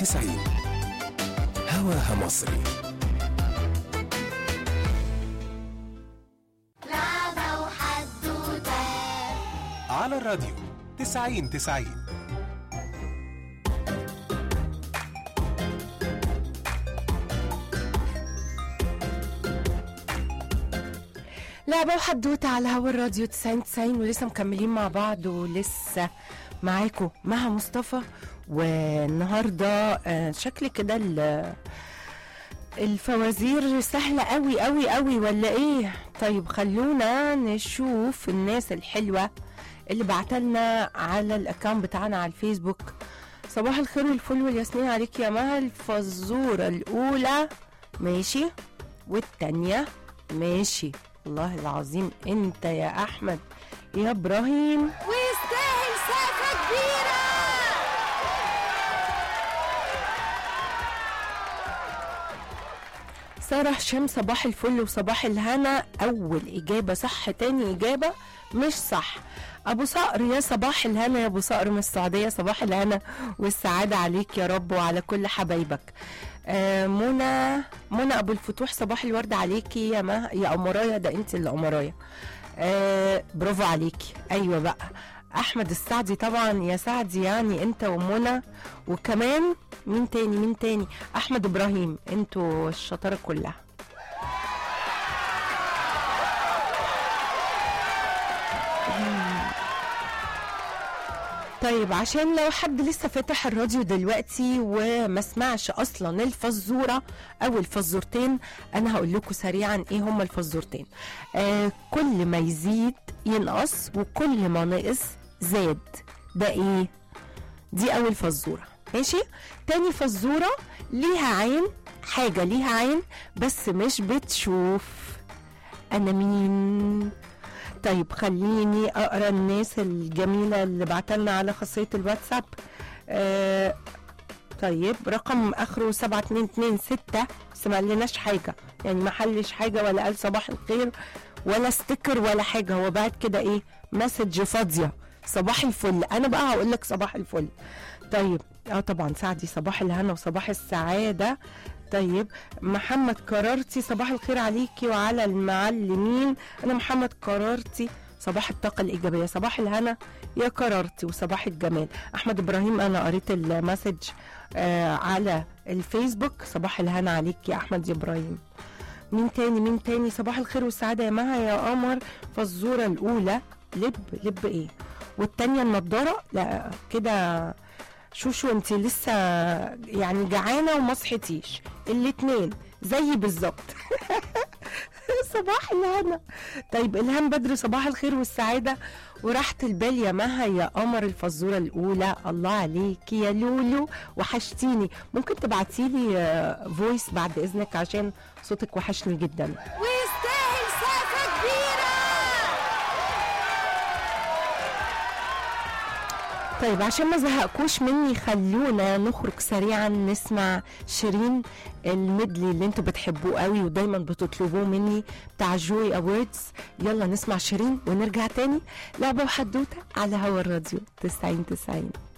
90 هواها مصري لعبة وحدوتة على الراديو 90 90 لعبة وحدوتة على هوا الراديو 90 90 ولسه مكملين مع بعض ولسه معاكم مها مصطفى والنهارده آه، شكل كده ال- الفوازير سهلة قوي قوي قوي ولا ايه طيب خلونا نشوف الناس الحلوة اللي بعتلنا على الاكونت بتاعنا على الفيسبوك صباح الخير والفل والياسمين عليك يا مها الفزورة الأولى ماشي والتانية ماشي والله العظيم انت يا احمد يا ابراهيم ويستاهل سقفة كبيرة سارة هشام صباح الفل وصباح الهنا أول إجابة صح تاني إجابة مش صح أبو صقر يا صباح الهنا يا أبو صقر من السعودية صباح الهنا والسعادة عليك يا رب وعلى كل حبايبك آه منى منى أبو الفتوح صباح الورد عليكي يا ما يا أمرايا ده أنت اللي أمرايا آه برافو عليكي أيوة بقى أحمد السعدي طبعا يا سعدي يعني أنت ومنى وكمان مين تاني مين تاني احمد ابراهيم انتوا الشطاره كلها طيب عشان لو حد لسه فاتح الراديو دلوقتي وما سمعش اصلا الفزوره او الفزورتين انا هقول لكم سريعا ايه هما الفزورتين آه كل ما يزيد ينقص وكل ما نقص زاد ده ايه دي اول فزوره ماشي تاني فزوره ليها عين حاجه ليها عين بس مش بتشوف انا مين طيب خليني اقرا الناس الجميله اللي بعتلنا على خاصيه الواتساب آه طيب رقم اخره 7226 بس ما قالناش حاجه يعني ما حلش حاجه ولا قال صباح الخير ولا ستيكر ولا حاجه هو بعت كده ايه مسج فاضيه صباح الفل انا بقى هقول لك صباح الفل طيب اه طبعا سعدي صباح الهنا وصباح السعاده طيب محمد قرارتي صباح الخير عليكي وعلى المعلمين انا محمد قرارتي صباح الطاقة الإيجابية صباح الهنا يا قرارتي وصباح الجمال أحمد إبراهيم أنا قريت المسج آه على الفيسبوك صباح الهنا عليك يا أحمد يا إبراهيم مين تاني مين تاني صباح الخير والسعادة يا مها يا قمر فالزورة الأولى لب لب إيه والتانية النضارة لا كده شوشو انت لسه يعني جعانه وما صحيتيش الاتنين زي بالظبط صباح الهنا طيب الهام بدر صباح الخير والسعاده وراحة البال يا مها يا قمر الفزوره الاولى الله عليكي يا لولو وحشتيني ممكن تبعتي لي فويس بعد اذنك عشان صوتك وحشني جدا ويستاهل سقفة كبيرة طيب عشان ما زهقكوش مني خلونا نخرج سريعا نسمع شيرين الميدلي اللي انتوا بتحبوه قوي ودايما بتطلبوه مني بتاع جوي اووردز يلا نسمع شيرين ونرجع تاني لعبة وحدوتة على هوا الراديو 90 90